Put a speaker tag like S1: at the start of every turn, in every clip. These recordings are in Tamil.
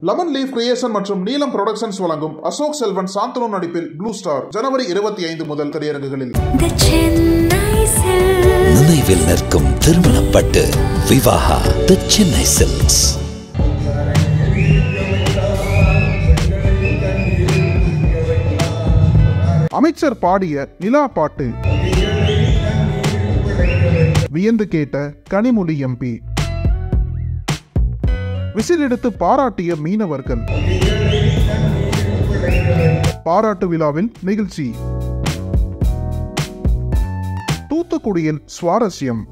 S1: லெமன் லீஃப் கிரியேஷன் மற்றும் நீலம் புரொடக்ஷன்ஸ் வழங்கும் அசோக் செல்வன் சாந்தனு நடிப்பில் ப்ளூ ஸ்டார் ஜனவரி இருபத்தி ஐந்து முதல் திரையரங்குகளில்
S2: The Chennai Silk.
S3: நினைவில் நிற்கும் திருமணப்பட்டு விவாகா தி சென்னை சில்க்ஸ்
S1: அமைச்சர் பாடிய நிலா பாட்டு வியந்து கேட்ட கனிமொழி எம்பி விசில் எடுத்து பாராட்டிய மீனவர்கள் பாராட்டு விழாவில் நிகழ்ச்சி தூத்துக்குடியில் சுவாரஸ்யம்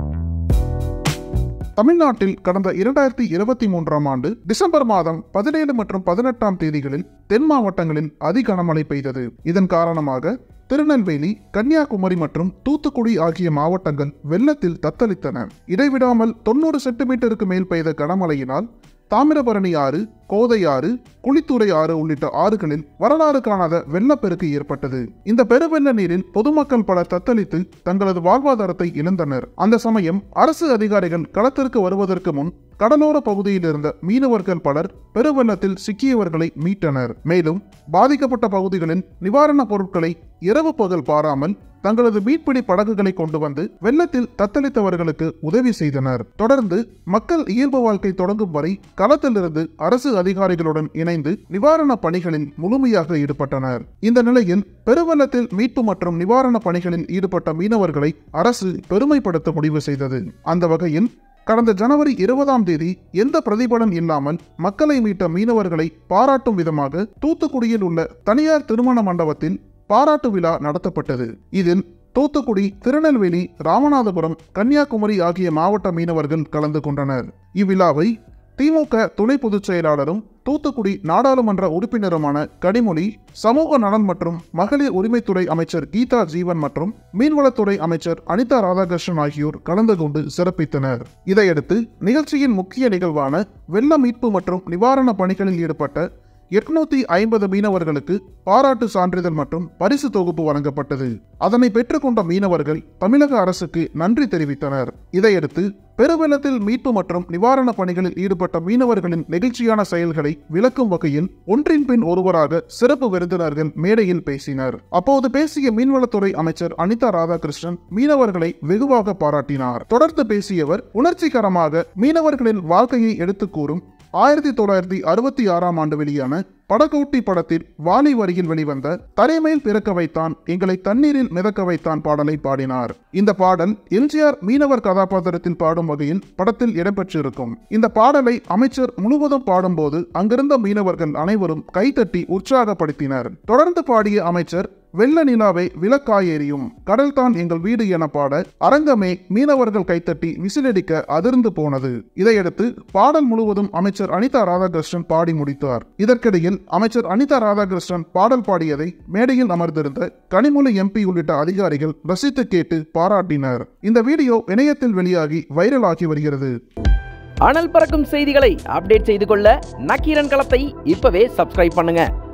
S1: தமிழ்நாட்டில் கடந்த இரண்டாயிரத்தி இருபத்தி மூன்றாம் ஆண்டு டிசம்பர் மாதம் பதினேழு மற்றும் பதினெட்டாம் தேதிகளில் தென் மாவட்டங்களில் அதி கனமழை பெய்தது இதன் காரணமாக திருநெல்வேலி கன்னியாகுமரி மற்றும் தூத்துக்குடி ஆகிய மாவட்டங்கள் வெள்ளத்தில் தத்தளித்தன இடைவிடாமல் தொண்ணூறு சென்டிமீட்டருக்கு மேல் பெய்த கனமழையினால் தாமிரபரணி ஆறு கோதை ஆறு குளித்துறை ஆறு உள்ளிட்ட ஆறுகளில் வரலாறு காணாத வெள்ளப்பெருக்கு ஏற்பட்டது இந்த பெருவெள்ள நீரில் பொதுமக்கள் பலர் தத்தளித்து தங்களது வாழ்வாதாரத்தை இழந்தனர் அந்த சமயம் அரசு அதிகாரிகள் களத்திற்கு வருவதற்கு முன் கடலோர பகுதியில் இருந்த மீனவர்கள் பலர் பெருவெள்ளத்தில் சிக்கியவர்களை மீட்டனர் மேலும் பாதிக்கப்பட்ட பகுதிகளில் நிவாரணப் பொருட்களை இரவு பகல் பாராமல் தங்களது மீன்பிடி படகுகளை கொண்டு வந்து வெள்ளத்தில் தத்தளித்தவர்களுக்கு உதவி செய்தனர் தொடர்ந்து மக்கள் இயல்பு வாழ்க்கை தொடங்கும் வரை களத்திலிருந்து அரசு அதிகாரிகளுடன் இணைந்து நிவாரணப் பணிகளில் முழுமையாக ஈடுபட்டனர் இந்த நிலையில் பெருவெள்ளத்தில் மீட்பு மற்றும் நிவாரணப் பணிகளில் ஈடுபட்ட மீனவர்களை அரசு பெருமைப்படுத்த முடிவு செய்தது அந்த வகையில் கடந்த ஜனவரி இருபதாம் தேதி எந்த பிரதிபலன் இல்லாமல் மக்களை மீட்ட மீனவர்களை பாராட்டும் விதமாக தூத்துக்குடியில் உள்ள தனியார் திருமண மண்டபத்தில் பாராட்டு விழா நடத்தப்பட்டது இதில் தூத்துக்குடி திருநெல்வேலி ராமநாதபுரம் கன்னியாகுமரி ஆகிய மாவட்ட மீனவர்கள் கலந்து கொண்டனர் இவ்விழாவை திமுக துணை பொதுச் செயலாளரும் தூத்துக்குடி நாடாளுமன்ற உறுப்பினருமான கனிமொழி சமூக நலன் மற்றும் மகளிர் உரிமைத்துறை அமைச்சர் கீதா ஜீவன் மற்றும் மீன்வளத்துறை அமைச்சர் அனிதா ராதாகிருஷ்ணன் ஆகியோர் கலந்து கொண்டு சிறப்பித்தனர் இதையடுத்து நிகழ்ச்சியின் முக்கிய நிகழ்வான வெள்ள மீட்பு மற்றும் நிவாரண பணிகளில் ஈடுபட்ட எட்நூத்தி ஐம்பது மீனவர்களுக்கு பாராட்டு சான்றிதழ் மற்றும் பரிசு தொகுப்பு வழங்கப்பட்டது அதனை பெற்றுக்கொண்ட மீனவர்கள் தமிழக அரசுக்கு நன்றி தெரிவித்தனர் இதையடுத்து பெருவெள்ளத்தில் மீட்பு மற்றும் நிவாரண பணிகளில் ஈடுபட்ட மீனவர்களின் நெகிழ்ச்சியான செயல்களை விளக்கும் வகையில் ஒன்றின் பின் ஒருவராக சிறப்பு விருந்தினர்கள் மேடையில் பேசினர் அப்போது பேசிய மீன்வளத்துறை அமைச்சர் அனிதா ராதாகிருஷ்ணன் மீனவர்களை வெகுவாக பாராட்டினார் தொடர்ந்து பேசியவர் உணர்ச்சிகரமாக மீனவர்களின் வாழ்க்கையை எடுத்துக் கூறும் ஆயிரத்தி தொள்ளாயிரத்தி அறுபத்தி ஆறாம் ஆண்டு வெளியான படகோட்டி படத்தில் வாலி வரியில் வெளிவந்த தரைமேல் பிறக்க வைத்தான் எங்களை தண்ணீரில் மிதக்க வைத்தான் பாடலை பாடினார் இந்த பாடல் எம்ஜிஆர் மீனவர் கதாபாத்திரத்தில் பாடும் வகையில் படத்தில் இடம்பெற்றிருக்கும் இந்த பாடலை அமைச்சர் முழுவதும் பாடும்போது அங்கிருந்த மீனவர்கள் அனைவரும் கைதட்டி உற்சாகப்படுத்தினர் தொடர்ந்து பாடிய அமைச்சர் வெள்ள நிலாவை விளக்காயேறியும் கடல்தான் எங்கள் வீடு என பாட அரங்கமே மீனவர்கள் கைத்தட்டி விசிலடிக்க அதிர்ந்து போனது இதையடுத்து பாடல் முழுவதும் அமைச்சர் அனிதா ராதாகிருஷ்ணன் பாடி முடித்தார் இதற்கிடையில் அமைச்சர் அனிதா ராதாகிருஷ்ணன் பாடல் பாடியதை மேடையில் அமர்ந்திருந்த கனிமொழி எம்பி உள்ளிட்ட அதிகாரிகள் ரசித்து கேட்டு பாராட்டினர் இந்த வீடியோ இணையத்தில் வெளியாகி வைரலாகி வருகிறது
S4: அனல் பறக்கும் செய்திகளை அப்டேட் செய்து கொள்ள நக்கீரன் களத்தை இப்பவே சப்ஸ்கிரைப் பண்ணுங்க